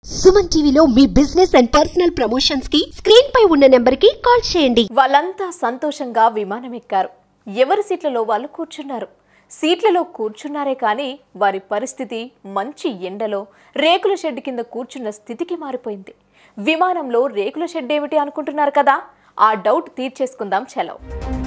సుమన్ టీవీలో మీ business and personal promotions కి స్క్రీన్ పై ఉన్న నెంబర్ కి కాల్ చేయండి వాళ్ళంతా సంతోషంగా విమానం ఎక్కారు ఎవరి సీట్లలో వాళ్ళు కూర్చున్నారు సీట్లలో కూర్చున్నారే కానీ వారి పరిస్థితి మంచి ఎండలో రేకుల షెడ్ కింద కూర్చున్న స్థితికి మారిపోయింది విమానంలో రేకుల షెడ్ ఏమిటి అనుకుంటున్నారు కదా ఆ డౌట్ తీర్చేసుకుందాం చలో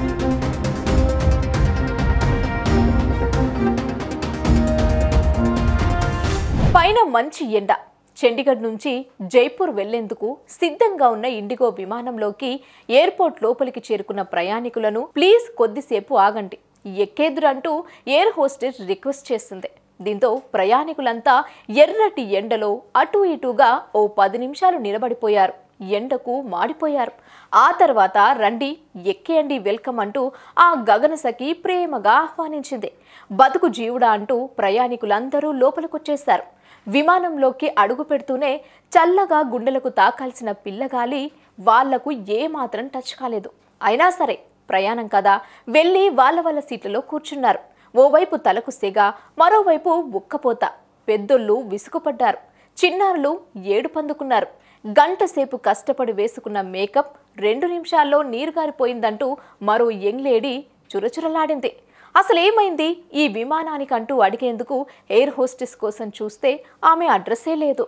పైన మంచి ఎండ చండీగఢ్ నుంచి జైపూర్ వెళ్లేందుకు సిద్ధంగా ఉన్న ఇండిగో విమానంలోకి ఎయిర్పోర్ట్ లోపలికి చేరుకున్న ప్రయాణికులను ప్లీజ్ కొద్దిసేపు ఆగండి ఎక్కేదురంటూ ఎయిర్ హోస్టెస్ రిక్వెస్ట్ చేసింది దీంతో ప్రయాణికులంతా ఎర్రటి ఎండలో అటు ఇటుగా ఓ పది నిమిషాలు నిలబడిపోయారు ఎండకు మాడిపోయారు ఆ తర్వాత రండి ఎక్కేయండి వెల్కమ్ అంటూ ఆ గగనసఖి ప్రేమగా ఆహ్వానించింది బతుకు జీవుడా అంటూ ప్రయాణికులందరూ లోపలికొచ్చేశారు విమానంలోకి అడుగు పెడుతూనే చల్లగా గుండెలకు తాకాల్సిన పిల్లగాలి వాళ్లకు ఏమాత్రం టచ్ కాలేదు అయినా సరే ప్రయాణం కదా వెళ్ళి వాళ్ళ వాళ్ళ సీట్లలో కూర్చున్నారు ఓవైపు తలకు సెగ మరోవైపు ఉక్కపోత పెద్దోళ్ళు విసుగుపడ్డారు చిన్నారులు ఏడు పందుకున్నారు గంట సేపు కష్టపడి వేసుకున్న మేకప్ రెండు నిమిషాల్లో నీరు గారిపోయిందంటూ మరో యంగ్ లేడీ చురచురలాడింది అసలేమైంది ఈ విమానానికంటూ అడిగేందుకు ఎయిర్ హోస్టెస్ కోసం చూస్తే ఆమె అడ్రస్సే లేదు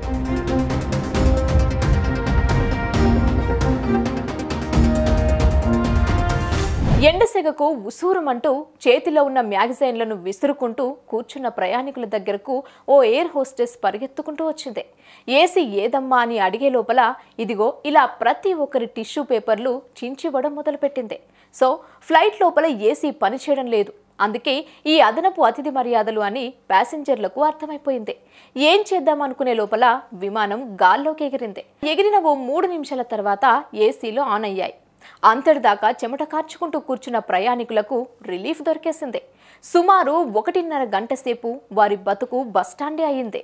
ఎండసెగకు ఉసూరుమంటూ చేతిలో ఉన్న మ్యాగజైన్లను విసురుకుంటూ కూర్చున్న ప్రయాణికుల దగ్గరకు ఓ ఎయిర్ హోస్టెస్ పరిగెత్తుకుంటూ వచ్చింది ఏసీ ఏదమ్మా అని అడిగే లోపల ఇదిగో ఇలా ప్రతి ఒక్కరి టిష్యూ పేపర్లు చించివ్వడం మొదలుపెట్టింది సో ఫ్లైట్ లోపల ఏసీ పనిచేయడం లేదు అందుకే ఈ అదనపు అతిథి మర్యాదలు అని ప్యాసింజర్లకు అర్థమైపోయింది ఏం చేద్దాం అనుకునే లోపల విమానం గాల్లోకి ఎగిరింది ఎగిరిన ఓ మూడు నిమిషాల తర్వాత ఏసీలు ఆన్ అయ్యాయి అంతటిదాకా చెమట కార్చుకుంటూ కూర్చున్న ప్రయాణికులకు రిలీఫ్ దొరికేసింది సుమారు ఒకటిన్నర గంట సేపు వారి బతుకు బస్టాండే అయింది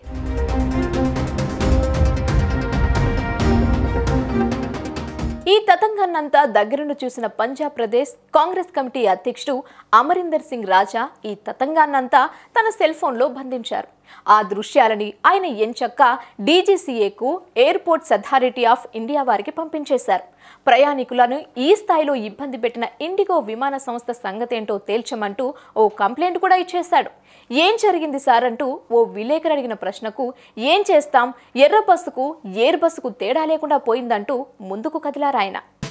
ఈ తతంగాన్నంతా దగ్గరుండి చూసిన పంజాబ్ ప్రదేశ్ కాంగ్రెస్ కమిటీ అధ్యక్షుడు అమరీందర్ సింగ్ రాజా ఈ తతంగాన్నంతా తన సెల్ ఫోన్లో బంధించారు ఆ దృశ్యాలని ఆయన ఎంచక్క డీజీసీఏకు ఎయిర్పోర్ట్స్ అథారిటీ ఆఫ్ ఇండియా వారికి పంపించేశారు ప్రయాణికులను ఈ స్థాయిలో ఇబ్బంది పెట్టిన ఇండిగో విమాన సంస్థ సంగతేంటో తేల్చమంటూ ఓ కంప్లైంట్ కూడా ఇచ్చేశాడు ఏం జరిగింది సార్ అంటూ ఓ విలేకరు అడిగిన ప్రశ్నకు ఏం చేస్తాం ఎర్ర బస్సుకు ఎయిర్ బస్సుకు తేడా లేకుండా పోయిందంటూ ముందుకు కదిలారాయన